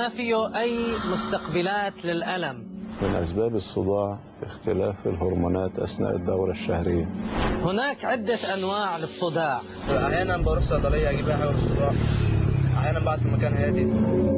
ما فيه أي مستقبلات للألم من أسباب الصداع اختلاف الهرمونات أثناء الدورة الشهرية هناك عدة أنواع للصداع احيانا بروح صيدليه اجيب لها حاجه للصداع احيانا بقعد في مكان هادي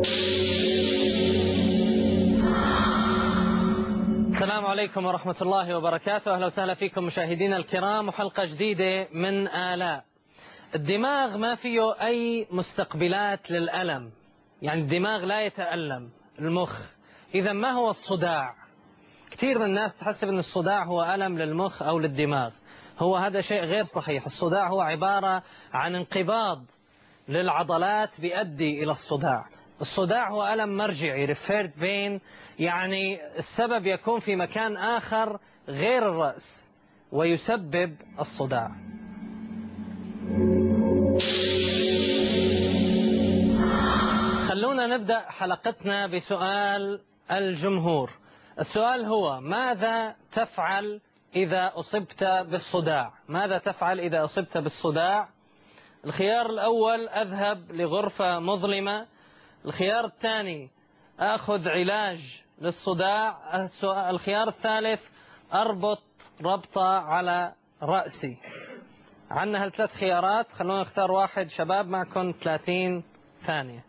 السلام عليكم ورحمة الله وبركاته أهلا وسهلا فيكم مشاهدينا الكرام وحلقة جديدة من آلاء الدماغ ما فيه أي مستقبلات للألم يعني الدماغ لا يتألم المخ إذا ما هو الصداع كثير من الناس تحسب أن الصداع هو ألم للمخ أو للدماغ هو هذا شيء غير صحيح الصداع هو عبارة عن انقباض للعضلات بيؤدي إلى الصداع الصداع هو ألم مرجعي referred pain يعني السبب يكون في مكان آخر غير الرأس ويسبب الصداع خلونا نبدأ حلقتنا بسؤال الجمهور السؤال هو ماذا تفعل إذا أصبت بالصداع ماذا تفعل إذا أصبت بالصداع الخيار الأول أذهب لغرفة مظلمة الخيار الثاني أخذ علاج للصداع السؤال- الخيار الثالث أربط ربطة على رأسي عندنا هالثلاث خيارات خلونا نختار واحد شباب معكم 30 ثانية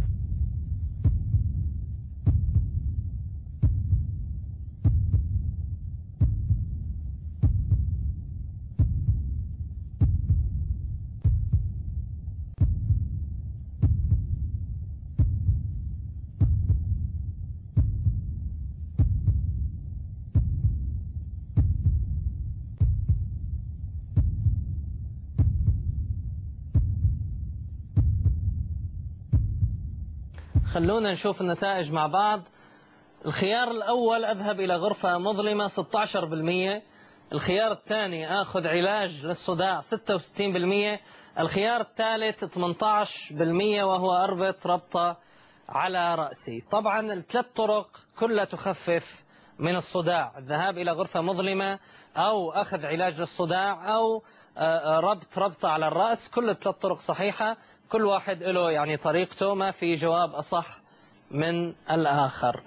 خلونا نشوف النتائج مع بعض الخيار الأول أذهب إلى غرفة مظلمة 16% الخيار الثاني أخذ علاج للصداع 66% الخيار الثالث 18% وهو أربط ربطة على رأسي طبعا الثلاث طرق كلها تخفف من الصداع الذهاب إلى غرفة مظلمة أو أخذ علاج للصداع أو آه، آه، ربط ربطة على الرأس كل الثلاث طرق صحيحة كل واحد له يعني طريقته ما في جواب أصح من الآخر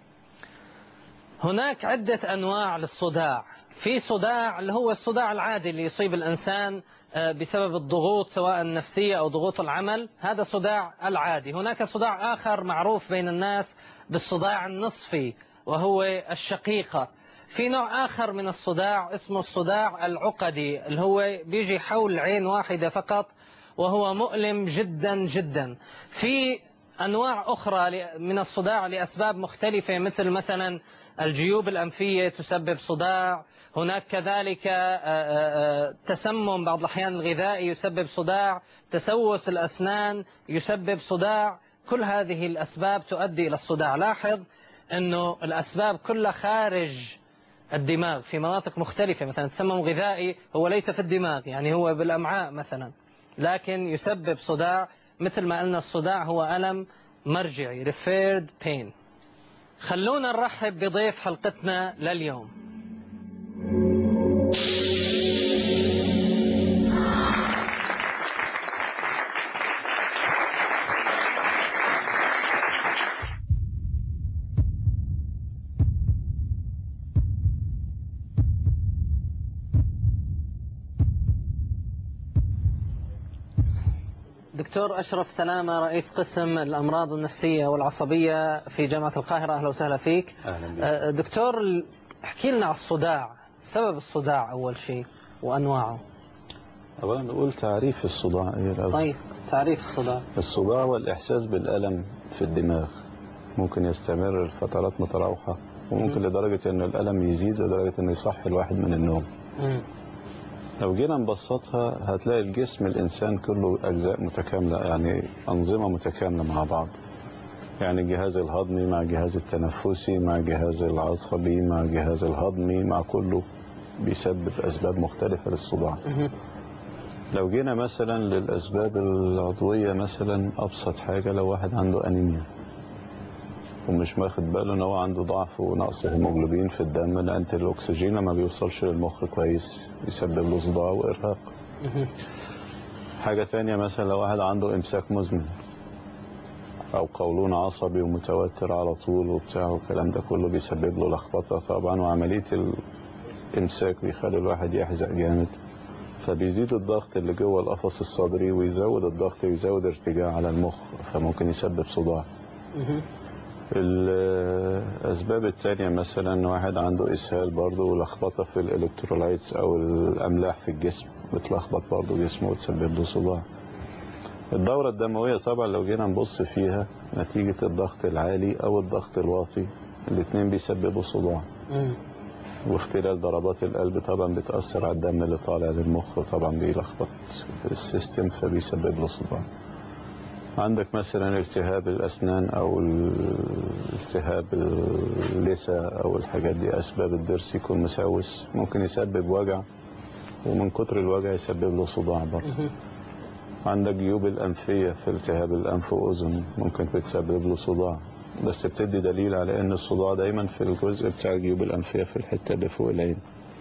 هناك عدة أنواع للصداع في صداع اللي هو الصداع العادي اللي يصيب الإنسان آه، بسبب الضغوط سواء النفسية أو ضغوط العمل هذا صداع العادي هناك صداع آخر معروف بين الناس بالصداع النصفي وهو الشقيقة في نوع آخر من الصداع اسمه الصداع العقدي اللي هو بيجي حول عين واحدة فقط وهو مؤلم جدا جدا في أنواع أخرى ل- من الصداع لأسباب مختلفة مثل مثلا الجيوب الأنفية تسبب صداع هناك كذلك آه، آه، آه، تسمم بعض الأحيان الغذائي يسبب صداع تسوس الأسنان يسبب صداع كل هذه الأسباب تؤدي إلى الصداع لاحظ أنه الأسباب كلها خارج الدماغ في مناطق مختلفة مثلا تسمم غذائي هو ليس في الدماغ يعني هو بالأمعاء مثلا لكن يسبب صداع مثل ما قلنا الصداع هو ألم مرجعي referred pain خلونا نرحب بضيف حلقتنا لليوم دكتور أشرف سلامة رئيس قسم الأمراض النفسية والعصبية في جامعة القاهرة أهلا وسهلا فيك أهلا بك آه، دكتور ال- احكي لنا على الصداع سبب الصداع أول شيء وأنواعه أولا نقول تعريف الصداع إيه الأول طيب تعريف الصداع الصداع والإحساس بالألم في الدماغ ممكن يستمر لفترات متراوحة وممكن لدرجة أن الألم يزيد لدرجة أنه يصحي الواحد من النوم مم. لو جينا نبسطها هتلاقي الجسم الإنسان كله أجزاء متكاملة يعني أنظمة متكاملة مع بعض يعني الجهاز الهضمي مع الجهاز التنفسي مع الجهاز العصبي مع الجهاز الهضمي مع كله بيسبب أسباب مختلفة للصداع مهم. لو جينا مثلا للأسباب العضوية مثلا أبسط حاجة لو واحد عنده أنيميا ومش واخد باله ان هو عنده ضعف ونقص هيموجلوبين في الدم لان الاكسجين ما بيوصلش للمخ كويس يسبب له صداع وارهاق مهم. حاجة تانية مثلا لو واحد عنده امساك مزمن او قولون عصبي ومتوتر على طول وبتاع والكلام ده كله بيسبب له لخبطه طبعا وعمليه الامساك بيخلي الواحد يحزق جامد فبيزيد الضغط اللي جوه القفص الصدري ويزود الضغط ويزود ارتجاع على المخ فممكن يسبب صداع مهم. الأسباب التانية مثلا واحد عنده إسهال برضه ولخبطة في الإلكترولايتس أو الأملاح في الجسم بتلخبط برضه جسمه وتسبب له صداع الدورة الدموية طبعا لو جينا نبص فيها نتيجة الضغط العالي أو الضغط الواطي الاتنين بيسببوا صداع مم. واختلال ضربات القلب طبعا بتأثر على الدم اللي طالع للمخ طبعا بيلخبط السيستم فبيسبب له صداع عندك مثلا التهاب الأسنان أو التهاب اللثة أو الحاجات دي أسباب الضرس يكون مسوس ممكن يسبب وجع ومن كتر الوجع يسبب له صداع برضه مهم. عندك جيوب الأنفية في التهاب الأنف وأذن ممكن بتسبب له صداع بس بتدي دليل على ان الصداع دايما في الجزء بتاع الجيوب الأنفية في الحتة اللي فوق العين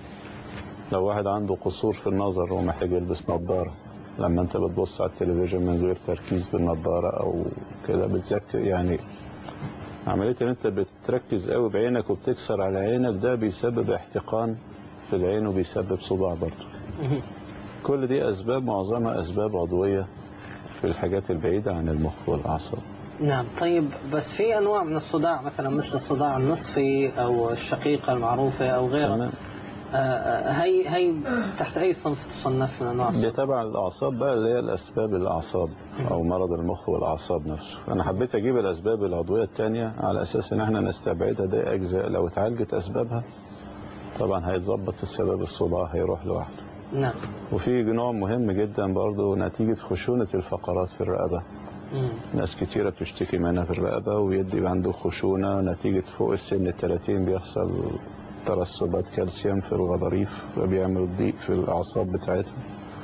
لو واحد عنده قصور في النظر ومحتاج يلبس نظارة لما انت بتبص على التلفزيون من غير تركيز بالنظارة او كده بتذكر يعني عملية ان انت بتركز قوي بعينك وبتكسر على عينك ده بيسبب احتقان في العين وبيسبب صداع برضه مهم. كل دي أسباب معظمها أسباب عضوية في الحاجات البعيدة عن المخ والأعصاب نعم طيب بس في أنواع من الصداع مثلا مثل الصداع النصفي أو الشقيقة المعروفة أو غيرها تمام آه، آه، هي هي تحت أي صنف تصنف من أنواع دي الصداع؟ تبع الأعصاب بقى اللي هي الأسباب الأعصاب أو مرض المخ والأعصاب نفسه أنا حبيت أجيب الأسباب العضوية التانية على أساس إن إحنا نستبعدها دي أجزاء لو اتعالجت أسبابها طبعا هيتظبط السبب الصداع هيروح لوحده نعم وفي نوع مهم جدا برضه نتيجة خشونة الفقرات في الرقبة مم. ناس كتيرة بتشتكي منها في الرقبة ويدي عنده خشونة نتيجة فوق السن التلاتين بيحصل ترسبات كالسيوم في الغضاريف فبيعمل ضيق في الأعصاب بتاعتها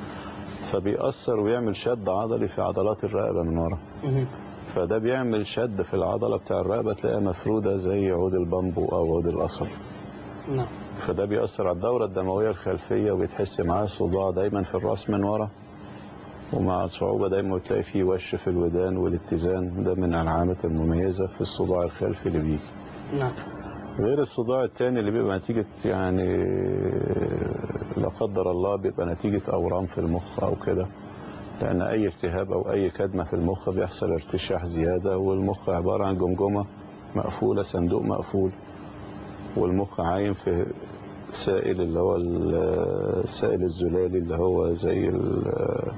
فبيأثر ويعمل شد عضلي في عضلات الرقبة من ورا مهم. فده بيعمل شد في العضلة بتاع الرقبة تلاقيها مفرودة زي عود البامبو أو عود القصب نعم فده بيأثر على الدورة الدموية الخلفية وبتحس معاه صداع دايما في الرأس من ورا ومع صعوبة دايما بتلاقي فيه وش في الودان والاتزان ده من العلامات المميزة في الصداع الخلفي اللي بيجي نعم غير الصداع التاني اللي بيبقى نتيجة يعني لا قدر الله بيبقى نتيجة أورام في المخ أو كده لأن أي التهاب أو أي كدمة في المخ بيحصل ارتشاح زيادة والمخ عبارة عن جمجمة مقفولة صندوق مقفول والمخ عايم في سائل اللي هو السائل الزلالي اللي هو زي ال-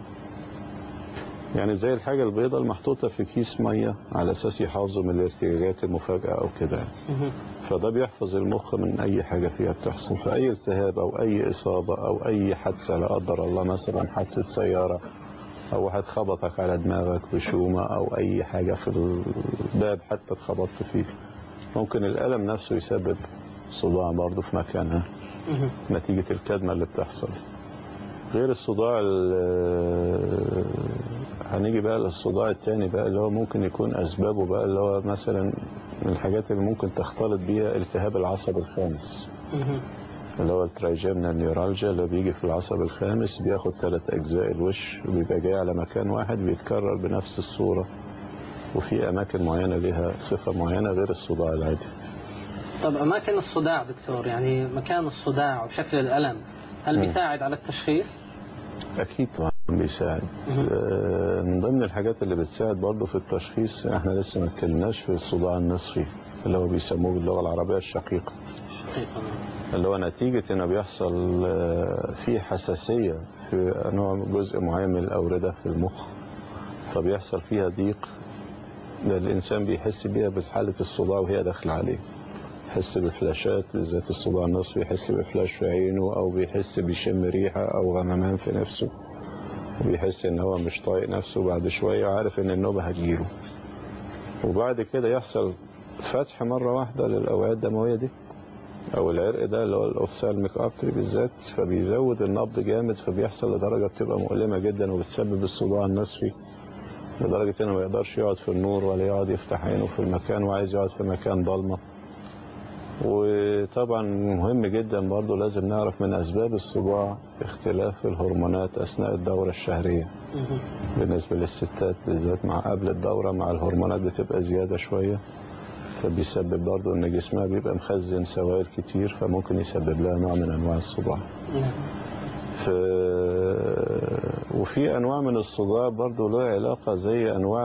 يعني زي الحاجة البيضاء المحطوطة في كيس مية على أساس يحافظوا من الارتجاجات المفاجئة أو كده مهم. فده بيحفظ المخ من أي حاجة فيها بتحصل فأي التهاب أو أي إصابة أو أي حادثة لا قدر الله مثلا حادثة سيارة أو واحد خبطك على دماغك بشومة أو أي حاجة في الباب حتى اتخبطت فيه ممكن الألم نفسه يسبب صداع برضه في مكانها مهم. نتيجة الكدمة اللي بتحصل غير الصداع ال- هنيجي بقى للصداع التاني بقى اللي هو ممكن يكون أسبابه بقى اللي هو مثلا من الحاجات اللي ممكن تختلط بيها التهاب العصب الخامس مهم. اللي هو الترايجيمنال نيورالجيا اللي بيجي في العصب الخامس بياخد ثلاث أجزاء الوش وبيبقى جاي على مكان واحد بيتكرر بنفس الصورة وفي أماكن معينة لها صفة معينة غير الصداع العادي طب أماكن الصداع دكتور يعني مكان الصداع وشكل الألم هل مم. بيساعد على التشخيص؟ أكيد طبعا بيساعد مهم. آه، من ضمن الحاجات اللي بتساعد برضه في التشخيص احنا لسه ما اتكلمناش في الصداع النصفي اللي هو بيسموه باللغة العربية الشقيقة شقيقة نعم. اللي هو نتيجة انه بيحصل آه، في حساسية في نوع جزء معين من الأوردة في المخ فبيحصل فيها ضيق ده الإنسان بيحس بيها بحالة الصداع وهي داخلة عليه يحس بفلاشات بالذات الصداع النصفي يحس بفلاش في عينه أو بيحس بيشم ريحة أو غممان في نفسه وبيحس إن هو مش طايق نفسه بعد شوية عارف إن النوبة هتجيله وبعد كده يحصل فتح مرة واحدة للأوعية الدموية دي او العرق ده اللي هو الاوفسالميك ارتري بالذات فبيزود النبض جامد فبيحصل لدرجه بتبقى مؤلمه جدا وبتسبب الصداع النصفي لدرجه انه ما يقدرش يقعد في النور ولا يقعد يفتح عينه في المكان وعايز يقعد في مكان ضلمه وطبعا مهم جدا برضو لازم نعرف من أسباب الصداع اختلاف الهرمونات أثناء الدورة الشهرية مهم. بالنسبة للستات بالذات مع قبل الدورة مع الهرمونات بتبقى زيادة شوية فبيسبب برضو ان جسمها بيبقى مخزن سوائل كتير فممكن يسبب لها نوع من انواع الصداع نعم. ف... وفي انواع من الصداع برضو له علاقة زي انواع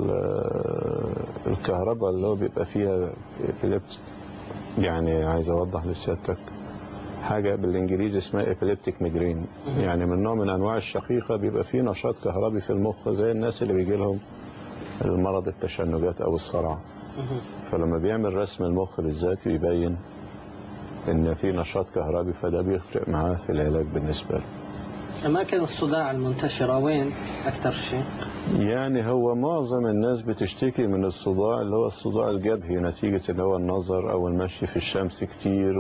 ال- الكهرباء اللي هو بيبقى فيها epileptic. يعني عايز اوضح لسيادتك حاجة بالانجليزي اسمها epileptic migraine يعني من نوع من انواع الشقيقة بيبقى فيه نشاط كهربي في المخ زي الناس اللي بيجي لهم المرض التشنجات او الصرع مهم. فلما بيعمل رسم المخ بالذات بيبين ان في نشاط كهربي فده بيفرق معاه في العلاج بالنسبة له أماكن الصداع المنتشرة وين أكثر شيء؟ يعني هو معظم الناس بتشتكي من الصداع اللي هو الصداع الجبهي نتيجة اللي هو النظر او المشي في الشمس كتير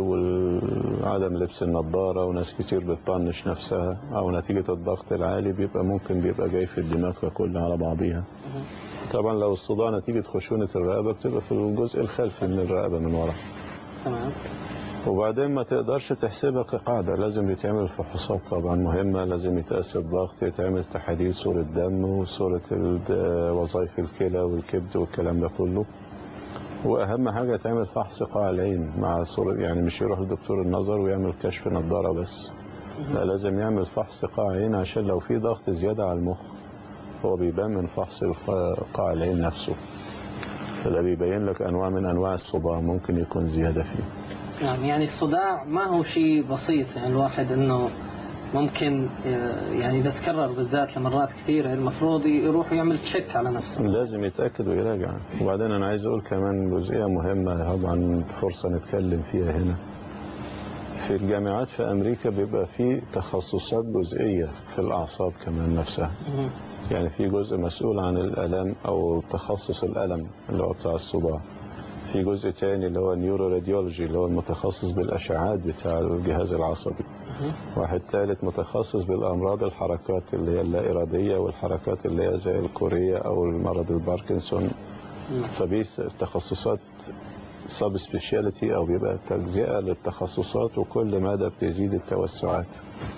وعدم لبس النظارة وناس كتير بتطنش نفسها او نتيجة الضغط العالي بيبقى ممكن بيبقى جاي في الدماغ ككل على بعضيها مهم. طبعا لو الصداع نتيجة خشونة الرقبة بتبقى في الجزء الخلفي من الرقبة من ورا تمام وبعدين ما تقدرش تحسبها كقاعدة لازم يتعمل فحوصات طبعا مهمة لازم يتقاس الضغط يتعمل تحاليل صورة دم وصورة ال- وظائف الكلى والكبد والكلام ده كله وأهم حاجة يتعمل فحص قاع العين مع صورة يعني مش يروح لدكتور النظر ويعمل كشف نظارة بس لا لازم يعمل فحص قاع عين عشان لو في ضغط زيادة على المخ هو بيبان من فحص الق- قاع العين نفسه فده بيبين لك أنواع من أنواع الصداع ممكن يكون زيادة فيه نعم يعني الصداع ما هو شيء بسيط يعني الواحد انه ممكن آه، يعني اذا تكرر بالذات لمرات كثيره المفروض يروح يعمل تشيك على نفسه لازم يتأكد ويراجع وبعدين أنا عايز أقول كمان جزئية مهمة طبعا فرصة نتكلم فيها هنا في الجامعات في أمريكا بيبقى في تخصصات جزئية في الأعصاب كمان نفسها مهم. يعني في جزء مسؤول عن الألم أو تخصص الألم اللي هو بتاع الصداع في جزء تاني اللي هو نيورو راديولوجي اللي هو المتخصص بالأشعاعات بتاع الجهاز العصبي مهم. واحد ثالث متخصص بالأمراض الحركات اللي هي اللا إرادية والحركات اللي هي زي الكورية أو المرض الباركنسون نعم. فدي تخصصات سب سبيشاليتي أو بيبقى تجزئة للتخصصات وكل مدى بتزيد التوسعات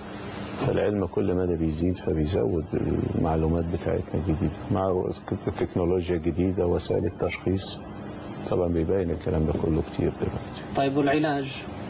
فالعلم كل مدى بيزيد فبيزود المعلومات بتاعتنا الجديدة مع التكنولوجيا الجديدة وسائل التشخيص طبعا بيبين الكلام ده كله كتير دلوقتي طيب والعلاج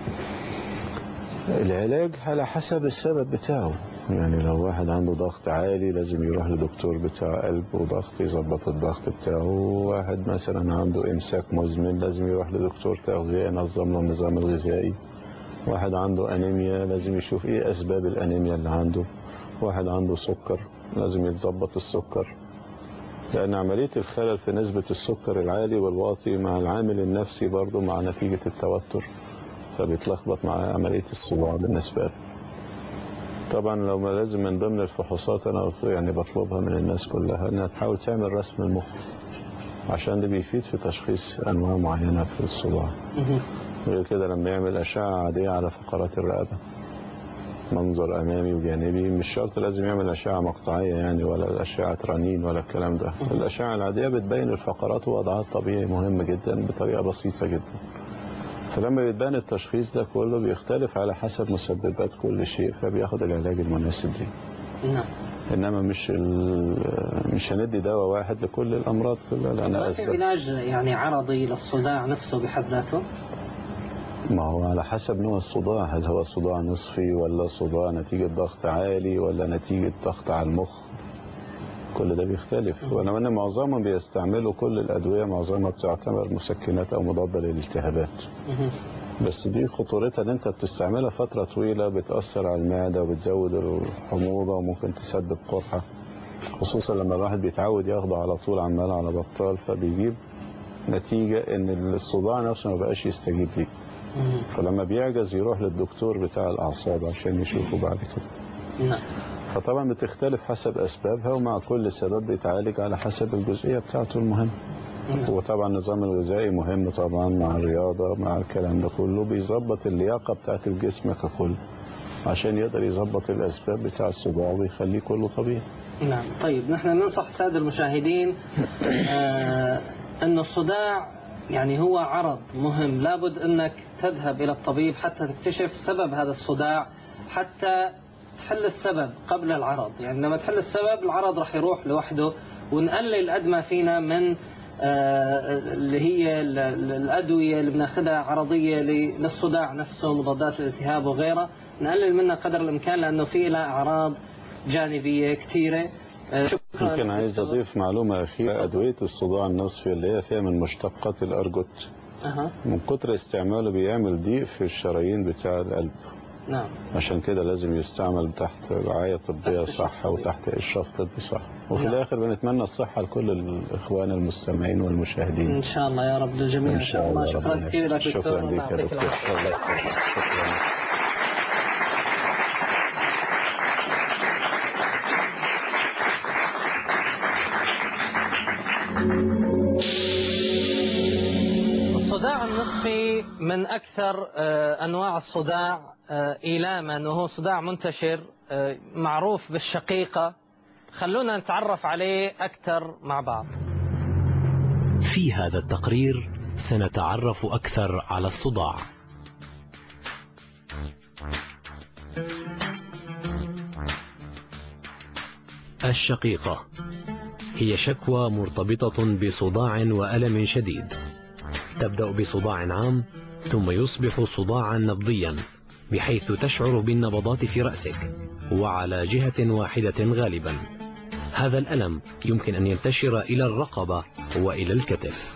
العلاج على حسب السبب بتاعه يعني لو واحد عنده ضغط عالي لازم يروح لدكتور بتاع قلب وضغط يظبط الضغط بتاعه واحد مثلا عنده امساك مزمن لازم يروح لدكتور تغذية ينظم له النظام الغذائي واحد عنده انيميا لازم يشوف ايه اسباب الانيميا اللي عنده واحد عنده سكر لازم يتظبط السكر لأن عملية الخلل في نسبة السكر العالي والواطي مع العامل النفسي برضه مع نتيجة التوتر فبيتلخبط مع عملية الصداع بالنسبة له طبعا لو ما لازم من ضمن الفحوصات أنا يعني بطلبها من الناس كلها إنها تحاول تعمل رسم المخ عشان ده بيفيد في تشخيص أنواع معينة في الصداع مهم. غير كده لما يعمل أشعة عادية على فقرات الرقبة منظر أمامي وجانبي مش شرط لازم يعمل أشعة مقطعية يعني ولا أشعة رنين ولا الكلام ده الأشعة العادية بتبين الفقرات ووضعها الطبيعي مهم جدا بطريقة بسيطة جدا فلما بيتبان التشخيص ده كله بيختلف على حسب مسببات كل شيء فبياخد العلاج المناسب ليه نعم إنما مش ال- مش هندي دواء واحد لكل الأمراض كلها لأن ما في أسباب علاج يعني عرضي للصداع نفسه بحد ذاته ما هو على حسب نوع الصداع هل هو صداع نصفي ولا صداع نتيجة ضغط عالي ولا نتيجة ضغط على المخ كل ده بيختلف ولو ان معظمهم بيستعملوا كل الادويه معظمها بتعتبر مسكنات او مضاده للالتهابات مهم. بس دي خطورتها ان انت بتستعملها فتره طويله بتاثر على المعده وبتزود الحموضه وممكن تسبب قرحه خصوصا لما الواحد بيتعود ياخده على طول عمال على بطال فبيجيب نتيجه ان الصداع نفسه ما بقاش يستجيب ليه مهم. فلما بيعجز يروح للدكتور بتاع الأعصاب عشان يشوفه بعد كده نعم فطبعا بتختلف حسب أسبابها ومع كل سبب بيتعالج على حسب الجزئية بتاعته المهم نعم. وطبعا النظام الغذائي مهم طبعا مع الرياضة مع الكلام ده كله بيظبط اللياقة بتاعت الجسم ككل عشان يقدر يظبط الأسباب بتاع الصداع ويخليه كله طبيعي نعم طيب نحن ننصح السادة المشاهدين آه أن الصداع يعني هو عرض مهم لابد أنك تذهب إلى الطبيب حتى تكتشف سبب هذا الصداع حتى تحل السبب قبل العرض يعني لما تحل السبب العرض راح يروح لوحده ونقلل قد ما فينا من آه، اللي هي ال- ال- الأدوية اللي بناخذها عرضية للصداع نفسه مضادات الالتهاب وغيرها نقلل منها قدر الإمكان لأنه في لها أعراض جانبية كثيرة آه، شكرا ممكن عايز أضيف معلومة أخيرة أدوية الصداع النصفي اللي هي فيها من مشتقات الأرجوت أها من كتر استعماله بيعمل ضيق في الشرايين بتاع القلب نعم عشان كده لازم يستعمل تحت رعاية طبية تحت صح إشراف وتحت إشراف طبي صح وفي نعم. الآخر بنتمنى الصحة لكل الإخوان المستمعين والمشاهدين إن شاء الله يا رب للجميع إن شاء الله شكرا ربنا كثير لك يخليك. دكتور شكرا لك يا ويعطيك دكتور العافية. الله يسلمك. شكرا الصداع النصفي من أكثر آه، أنواع الصداع آه، إيلاما وهو صداع منتشر آه، معروف بالشقيقة خلونا نتعرف عليه أكثر مع بعض في هذا التقرير سنتعرف أكثر على الصداع الشقيقة هي شكوى مرتبطة بصداع وألم شديد تبدأ بصداع عام ثم يصبح صداعا نبضيا بحيث تشعر بالنبضات في رأسك وعلى جهة واحدة غالبا هذا الألم يمكن أن ينتشر إلى الرقبة وإلى الكتف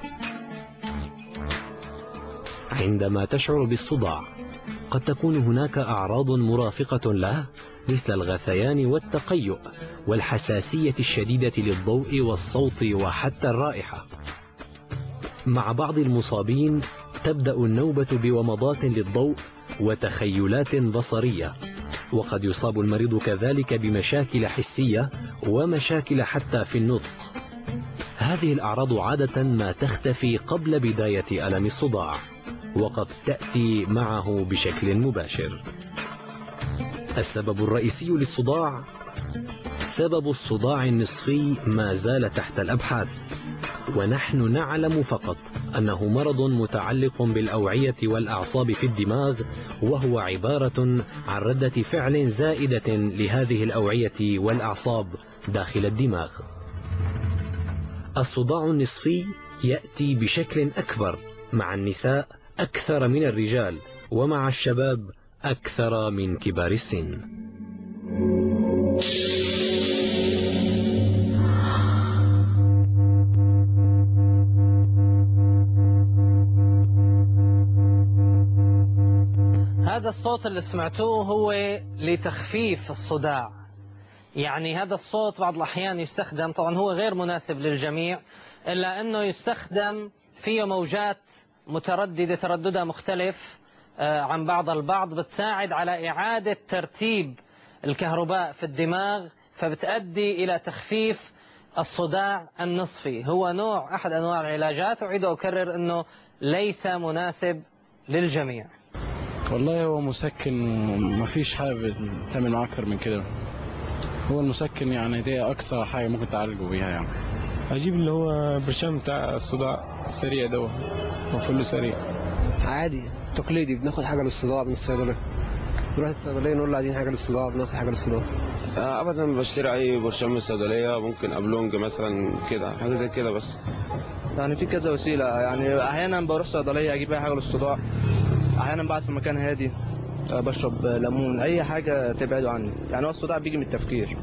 عندما تشعر بالصداع قد تكون هناك أعراض مرافقة له مثل الغثيان والتقيؤ والحساسية الشديدة للضوء والصوت وحتى الرائحة مع بعض المصابين تبدأ النوبة بومضات للضوء وتخيلات بصرية وقد يصاب المريض كذلك بمشاكل حسية ومشاكل حتى في النطق هذه الأعراض عادة ما تختفي قبل بداية ألم الصداع وقد تأتي معه بشكل مباشر السبب الرئيسي للصداع سبب الصداع النصفي ما زال تحت الأبحاث ونحن نعلم فقط أنه مرض متعلق بالأوعية والأعصاب في الدماغ وهو عبارة عن ردة فعل زائدة لهذه الأوعية والأعصاب داخل الدماغ الصداع النصفي يأتي بشكل أكبر مع النساء أكثر من الرجال ومع الشباب أكثر من كبار السن هذا الصوت اللي سمعتوه هو لتخفيف الصداع يعني هذا الصوت بعض الأحيان يستخدم طبعا هو غير مناسب للجميع إلا أنه يستخدم فيه موجات مترددة ترددها مختلف آه، عن بعض البعض بتساعد على إعادة ترتيب الكهرباء في الدماغ فبتؤدي إلى تخفيف الصداع النصفي هو نوع أحد أنواع العلاجات أعيد وأكرر أنه ليس مناسب للجميع والله هو مسكن ومفيش حاجة تعمل معاه أكتر من كده هو المسكن يعني دي أقصى حاجة ممكن تعالجه بيها يعني اجيب اللي هو برشام بتاع الصداع السريع ده مفعوله سريع عادي تقليدي بناخد حاجه للصداع من الصيدليه نروح الصيدليه نقول له عايزين حاجه للصداع بناخد حاجه للصداع آه، ابدا بشتري اي برشام من الصيدليه ممكن ابلونج مثلا كده حاجه زي كده بس يعني في كذا وسيله يعني احيانا بروح صيدليه اجيب اي حاجه للصداع احيانا بعد في مكان هادي آه، بشرب ليمون اي حاجه تبعده عني يعني هو الصداع بيجي من التفكير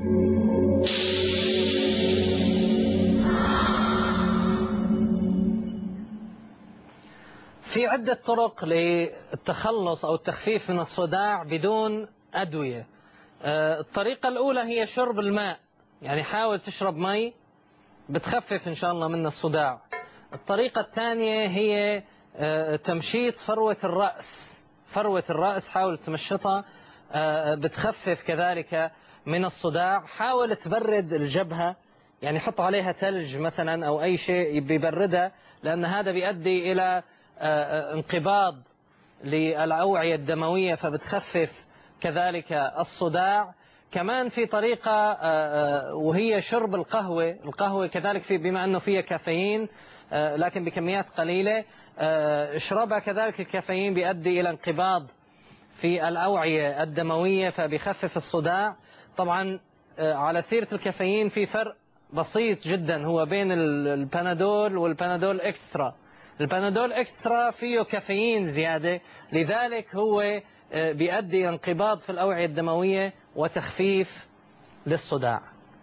في عدة طرق للتخلص أو التخفيف من الصداع بدون أدوية آه، الطريقة الأولى هي شرب الماء يعني حاول تشرب مي بتخفف إن شاء الله من الصداع الطريقة الثانية هي آه، تمشيط فروة الرأس فروة الرأس حاول تمشطها آه، بتخفف كذلك من الصداع حاول تبرد الجبهة يعني حط عليها ثلج مثلا أو أي شيء بيبردها لأن هذا بيؤدي إلى آه، آه، انقباض للأوعية الدموية فبتخفف كذلك الصداع كمان في طريقة آه، آه، وهي شرب القهوة القهوة كذلك في بما أنه فيها كافيين آه، لكن بكميات قليلة آه، اشربها كذلك الكافيين بيؤدي إلى انقباض في الأوعية الدموية فبيخفف الصداع طبعا آه، على سيرة الكافيين في فرق بسيط جدا هو بين ال- البنادول والبنادول اكسترا البنادول اكسترا فيه كافيين زيادة لذلك هو آه، بيؤدي إلى انقباض في الأوعية الدموية وتخفيف للصداع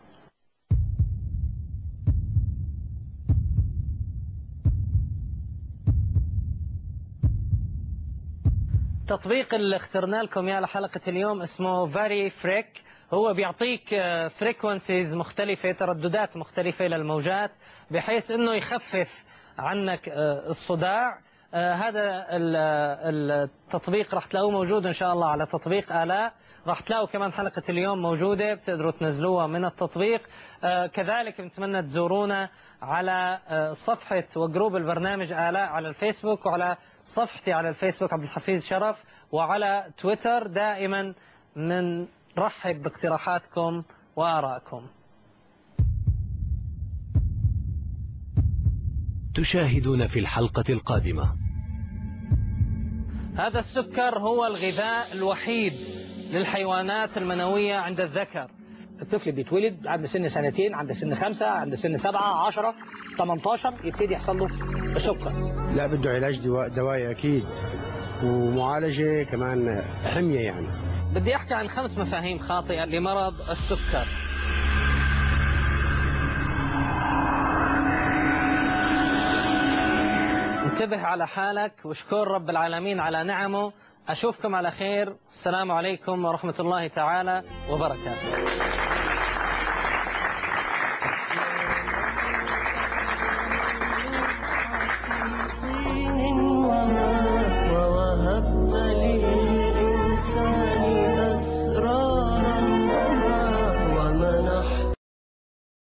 تطبيق اللي اخترنا لكم اياه لحلقة اليوم اسمه فاري فريك هو بيعطيك فريكونسيز مختلفة ترددات مختلفة للموجات بحيث انه يخفف عنك آه، الصداع آه، هذا ال- التطبيق راح تلاقوه موجود ان شاء الله على تطبيق آلاء راح تلاقوا كمان حلقة اليوم موجودة بتقدروا تنزلوها من التطبيق آه، كذلك بنتمنى تزورونا على آه، صفحة وجروب البرنامج آلاء على الفيسبوك وعلى صفحتي على الفيسبوك عبد الحفيظ شرف وعلى تويتر دائما نرحب باقتراحاتكم وآرائكم تشاهدون في الحلقة القادمة هذا السكر هو الغذاء الوحيد للحيوانات المنوية عند الذكر الطفل بيتولد عند سن سنتين عند سن خمسة عند سن سبعة عشرة 18 يبتدي يحصل له سكر لا بده علاج دوا- دوائي اكيد ومعالجه كمان حميه يعني بدي أحكي عن خمس مفاهيم خاطئة لمرض السكر انتبه على حالك واشكر رب العالمين على نعمه أشوفكم على خير السلام عليكم ورحمة الله تعالى وبركاته